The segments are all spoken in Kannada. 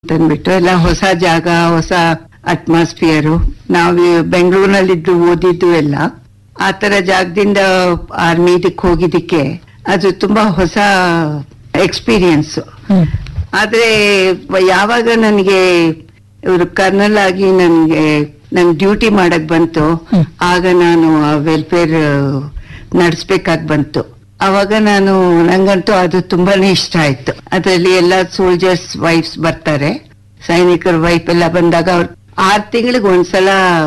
ಅಂತಂದ್ಬಿಟ್ಟು ಎಲ್ಲ ಹೊಸ ಜಾಗ ಹೊಸ ಅಟ್ಮಾಸ್ಫಿಯರು ನಾವು ಬೆಂಗಳೂರಿನಲ್ಲಿದ್ದು ಓದಿದ್ದು ಎಲ್ಲ ಆ ತರ ಜಾಗದಿಂದ ಆರ್ಮಿ ಇದಕ್ಕೆ ಹೋಗಿದ್ದಕ್ಕೆ ಅದು ತುಂಬಾ ಹೊಸ ಎಕ್ಸ್ಪೀರಿಯನ್ಸ್ ಆದ್ರೆ ಯಾವಾಗ ನನಗೆ ಇವರು ಕರ್ನಲ್ ಆಗಿ ನನಗೆ ನನ್ ಡ್ಯೂಟಿ ಮಾಡಕ್ ಬಂತು ಹ್ಮ್. ಆಗ ನಾನು ವೆಲ್ಫೇರ್ ನಡೆಸ್ಬೇಕಾಗ್ ಬಂತು ಅವಾಗ ನಾನು ನಂಗಂತೂ ಅದು ತುಂಬಾನೇ ಇಷ್ಟ ಆಯ್ತು ಅದರಲ್ಲಿ ಎಲ್ಲ ಸೋಲ್ಜರ್ಸ್ ವೈಫ್ಸ್ ಬರ್ತಾರೆ ಸೈನಿಕರ ವೈಫ್ ಎಲ್ಲ ಬಂದಾಗ ಅವ್ರ ಆರ್ ತಿಂಗಳಿಗೆ ಒಂದ್ಸಲ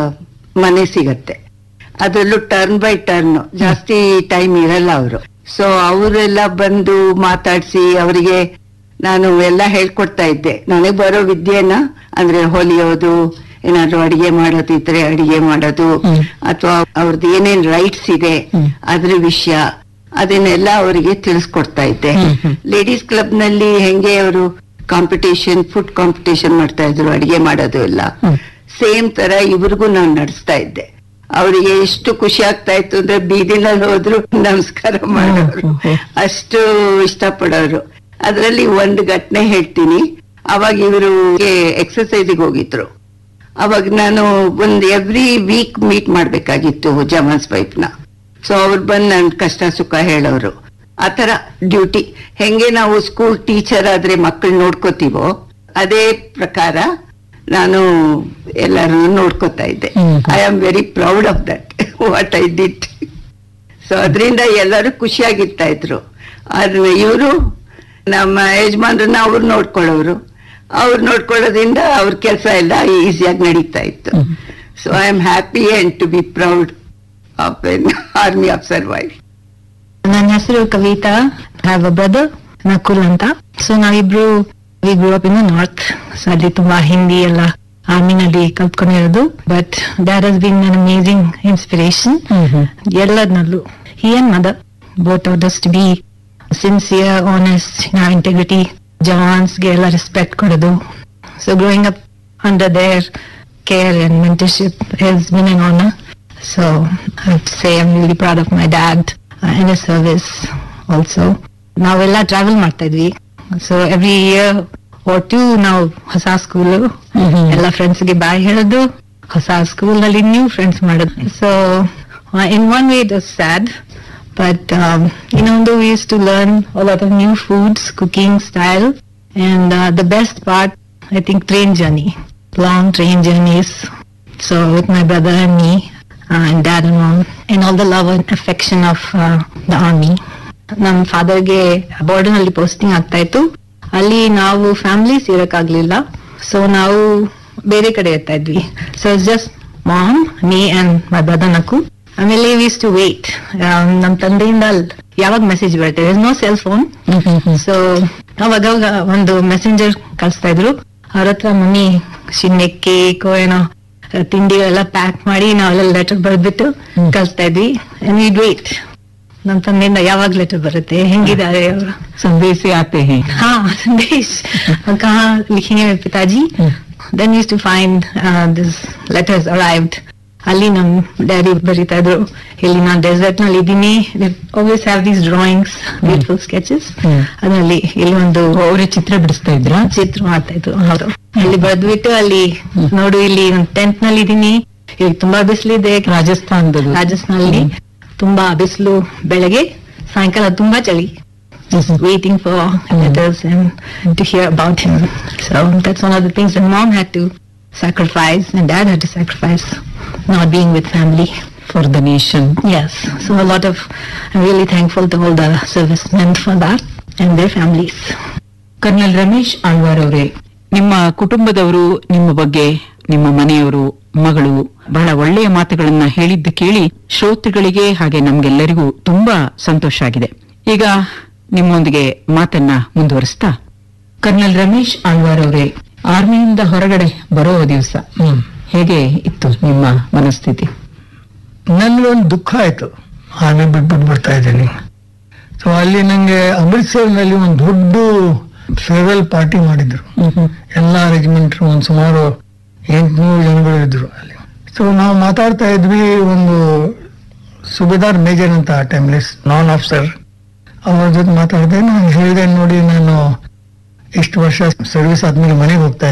ಮನೆ ಸಿಗತ್ತೆ ಅದರಲ್ಲೂ ಟರ್ನ್ ಬೈ ಟರ್ನ್ ಜಾಸ್ತಿ ಟೈಮ್ ಇರಲ್ಲ ಅವರು ಸೊ ಅವರೆಲ್ಲ ಬಂದು ಮಾತಾಡ್ಸಿ ಅವರಿಗೆ ನಾನು ಎಲ್ಲ ಹೇಳ್ಕೊಡ್ತಾ ಇದ್ದೆ ನನಗೆ ಬರೋ ವಿದ್ಯೆನ ಅಂದ್ರೆ ಹೊಲಿಯೋದು ಏನಾದ್ರು ಅಡಿಗೆ ಮಾಡೋದಿದ್ರೆ ಅಡಿಗೆ ಮಾಡೋದು ಹ್ಮ್. ಅಥವಾ ಅವ್ರದ್ದು ಏನೇನ್ ರೈಟ್ಸ್ ಇದೆ ಹ್ಮ್. ಅದ್ರ ವಿಷಯ ಅದನ್ನೆಲ್ಲ ಅವರಿಗೆ ತಿಳಿಸ್ಕೊಡ್ತಾ ಇದ್ದೆ ಹ್ಮ್, ಹ್ಮ್. ಲೇಡೀಸ್ ಕ್ಲಬ್ ನಲ್ಲಿ ಹೆಂಗೆ ಅವರು ಕಾಂಪಿಟೇಷನ್ ಫುಡ್ ಕಾಂಪಿಟೇಷನ್ ಮಾಡ್ತಾ ಇದ್ರು ಅಡಿಗೆ ಮಾಡೋದು ಎಲ್ಲ ಹ್ಮ್. ಸೇಮ್ ತರ ಇವ್ರಿಗೂ ನಾನು ನಡೆಸ್ತಾ ಇದ್ದೆ ಅವರಿಗೆ ಎಷ್ಟು ಖುಷಿ ಆಗ್ತಾ ಇತ್ತು ಅಂದ್ರೆ ಬೀದಿನಲ್ಲಿ ಹೋದ್ರು ನಮಸ್ಕಾರ ಮಾಡೋರು ಹ್ಮ್, ಹ್ಮ್. ಅಷ್ಟು ಇಷ್ಟಪಡೋರು ಅದರಲ್ಲಿ ಒಂದು ಘಟನೆ ಹೇಳ್ತೀನಿ ಅವಾಗ ಇವರು ಎಕ್ಸರ್ಸೈಸಿಗೆ ಹೋಗಿದ್ರು ಅವಾಗ ನಾನು ಒಂದ್ ಎವ್ರಿ ವೀಕ್ ಮೀಟ್ ಮಾಡ್ಬೇಕಾಗಿತ್ತು ಜಮಾನ್ಸ್ ವೈಫ್ನ ಸೊ ಅವ್ರು ಬಂದು ನನ್ ಕಷ್ಟ ಸುಖ ಹೇಳೋರು ಆತರ ಡ್ಯೂಟಿ ಹೆಂಗೆ ನಾವು ಸ್ಕೂಲ್ ಟೀಚರ್ ಆದ್ರೆ ಮಕ್ಕಳು ನೋಡ್ಕೋತೀವೋ ಅದೇ ಪ್ರಕಾರ ನಾನು ಎಲ್ಲರನ್ನು ನೋಡ್ಕೋತಾ ಇದ್ದೆ hmm. I am very proud of that what I did so ಅದರಿಂದ ಎಲ್ಲರೂ ಖುಷಿಯಾಗಿರ್ತಾ ಇದ್ರು ಆದ್ರೆ ಇವರು ನಮ್ಮ ಯಜಮಾನ್ರನ್ನ ಅವ್ರು ನೋಡ್ಕೊಳ್ಳೋರು ಅವ್ರು ನೋಡ್ಕೊಳ್ಳೋದ್ರಿಂದ ಅವ್ರ ಕೆಲಸ ಎಲ್ಲ ಈಸಿಯಾಗಿ ನಡೀತಾ ಇತ್ತು hmm. So I am happy and to be proud of an army officer wife ನನ್ನ ಹೆಸರು Kavita have a brother Nakul ಅಂತ ಸೊ ನಾವಿಬ್ರು we grow up in north so ಅಲ್ಲಿ ತುಂಬಾ ಹಿಂದಿ ಎಲ್ಲ ಆರ್ಮಿನಲ್ಲಿ ಕಲ್ತ್ಕೊಂಡಿರೋದು but that has been an amazing inspiration ಎಲ್ಲದನ್ನಲ್ಲೂ he and mother both of us to be sincere honest integrity ಜವಾನ್ಸ್ಗೆ ಎಲ್ಲ ರೆಸ್ಪೆಕ್ಟ್ ಕೊಡೋದು so growing up under their care and mentorship has been an honor. So I have to say I'm really proud of my dad uh, and his service also. ನಾವೆಲ್ಲ ಟ್ರಾವೆಲ್ ಮಾಡ್ತಾ ಇದ್ವಿ so every year or two ನಾವು ಹೊಸ ಸ್ಕೂಲ್ ಎಲ್ಲ ಫ್ರೆಂಡ್ಸ್ಗೆ ಬಾಯ್ ಹೇಳೋದು ಹೊಸ ಸ್ಕೂಲ್ ನಲ್ಲಿ ನ್ಯೂ ಫ್ರೆಂಡ್ಸ್ ಮಾಡೋದು so in one way it was sad but ಇನ್ನೊಂದು used to learn lot of new foods cooking style and the best part I think train journey long train journeys. So with my brother and me uh, and dad and mom and all the love and affection of uh, the army. ನಮ್ಮ ಫಾದರ್ಗೆ ನಲ್ಲಿ ಪೋಸ್ಟಿಂಗ್ ಆಗ್ತಾ ಇತ್ತು ಅಲ್ಲಿ ನಾವು ಫ್ಯಾಮಿಲೀಸ್ ಇರಕ್ಕಾಗ್ಲಿಲ್ಲ ಸೊ ನಾವು ಬೇರೆ ಕಡೆ ಇರ್ತಾ ಇದ್ವಿ so it's just mom me and my brother Naku ಆಮೇಲೆ ವೀಸ್ ಟು ವೇಟ್ ನಮ್ಮ ತಂದೆಯಿಂದ ಯಾವಾಗ ಮೆಸೇಜ್ ಬರುತ್ತೆ ನೋ ಸೆಲ್ ಫೋನ್ ಸೊ ಅವಾಗ ಅವಾಗ ಒಂದು ಮೆಸೆಂಜರ್ ಕಳಿಸ್ತಾ ಇದ್ರು ಅವ್ರ ಹತ್ರ ಮಮ್ಮಿ ಶಿನ್ನೆ ಕೇಕ್ ಏನೋ ತಿಂಡಿಗಳೆಲ್ಲ ಪ್ಯಾಕ್ ಮಾಡಿ ನಾವೆಲ್ಲ ಲೆಟರ್ ಬರ್ದ್ಬಿಟ್ಟು ಹ್ಮ್. ಕಳಿಸ್ತಾ ಇದ್ವಿ ವಿ ವೇಟ್ ನಮ್ ತಂದೆಯಿಂದ ಯಾವಾಗ ಲೆಟರ್ ಬರುತ್ತೆ ಹೆಂಗಿದ್ದಾರೆ ಅವರು संदेश से आते हैं हाँ संदेश कहाँ लिखेंगे मेरे पिताजी then used to find uh, this letters arrived ಅಲ್ಲಿ ನಮ್ ಡ್ಯಾಡಿ ಬರೀತಾ ಇದ್ರು ಇಲ್ಲಿ ನಾನು ಡೆಸರ್ಟ್ ನಲ್ಲಿ ಇದ್ದೀನಿ always have these drawings beautiful sketches hmm. ಅದರಲ್ಲಿ ಇಲ್ಲಿ ಒಂದು ಅವರೇ ಚಿತ್ರ ಬಿಡಿಸ್ತಾ ಇದ್ರ ಚಿತ್ರ ಮಾಡ್ತಾ ಇದ್ರು ಅವರು ಅಲ್ಲಿ ಬರೆದ್ಬಿಟ್ಟು ಅಲ್ಲಿ ನೋಡು ಇಲ್ಲಿ ಟೆಂತ್ ನಲ್ಲಿ ಇದೀನಿ ಇಲ್ಲಿ ತುಂಬಾ ಬಿಸಿಲಿದೆ ರಾಜಸ್ಥಾನದದು ರಾಜಸ್ಥಾನಲ್ಲಿ ತುಂಬಾ ಬಿಸಿಲು ಬೆಳಗ್ಗೆ ಸಾಯಂಕಾಲ ತುಂಬಾ ಚಳಿ just waiting for letters and to hear about him. So that's one of the things that mom had to sacrifice and dad had to sacrifice not being with family. For the nation Yes. So a lot of I'm really thankful to all the servicemen for that and their families. Colonel Ramesh Alwar ಅವರೇ ನಿಮ್ಮ ಕುಟುಂಬದವರು ನಿಮ್ಮ ಬಗ್ಗೆ ನಿಮ್ಮ ಮನೆಯವರು ಮಗಳು ಬಹಳ ಒಳ್ಳೆಯ ಮಾತುಗಳನ್ನ ಹೇಳಿದ್ದು ಕೇಳಿ ಶ್ರೋತೃಗಳಿಗೆ ಹಾಗೆ ನಮ್ಗೆಲ್ಲರಿಗೂ ತುಂಬಾ ಸಂತೋಷ ಆಗಿದೆ ಈಗ ನಿಮ್ಮೊಂದಿಗೆ ಮಾತನ್ನ ಮುಂದುವರಿಸ್ತಾ ಕರ್ನಲ್ ರಮೇಶ್ ಆಳ್ವಾರ್ ಅವರೇ ಆರ್ಮಿಯಿಂದ ಹೊರಗಡೆ ಬರೋ ದಿವಸ ಹೇಗೆ ಇತ್ತು ನಿಮ್ಮ ಮನಸ್ಥಿತಿ ನನ್ಗೊಂದು ದುಃಖ ಆಯ್ತು ಆರ್ಮಿ ಬಿಟ್ಬಿಟ್ಟು ಬರ್ತಾ ಇದ್ದೀನಿ ಸೊ ಅಲ್ಲಿ ನಂಗೆ ಅಮೃತ್ಸರ್ನಲ್ಲಿ ಒಂದು ದೊಡ್ಡ ಫೇರ್ವೆಲ್ ಪಾರ್ಟಿ ಮಾಡಿದ್ರು ಎಲ್ಲ ರೆಜಿಮೆಂಟ್ ಒಂದು ಸುಮಾರು ಎಂಟುನೂರು ಜನಗಳು ಇದ್ರು ಅಲ್ಲಿ ಸೊ ನಾವು ಮಾತಾಡ್ತಾ ಇದ್ವಿ ಒಂದು ಸುಬೇದಾರ್ ಮೇಜರ್ ಅಂತ ಆ ಟೈಮ್ಲೆಸ್ ನಾನ್ ಆಫೀಸರ್ ಅವ್ರ ಜೊತೆ ಮಾತಾಡಿದೆ ನಾನು ಹೇಳಿದೆ ನೋಡಿ ನಾನು ಇಷ್ಟು ವರ್ಷ ಸರ್ವಿಸ್ ಆದ್ಮೇಲೆ ಮನೆಗೆ ಹೋಗ್ತಾ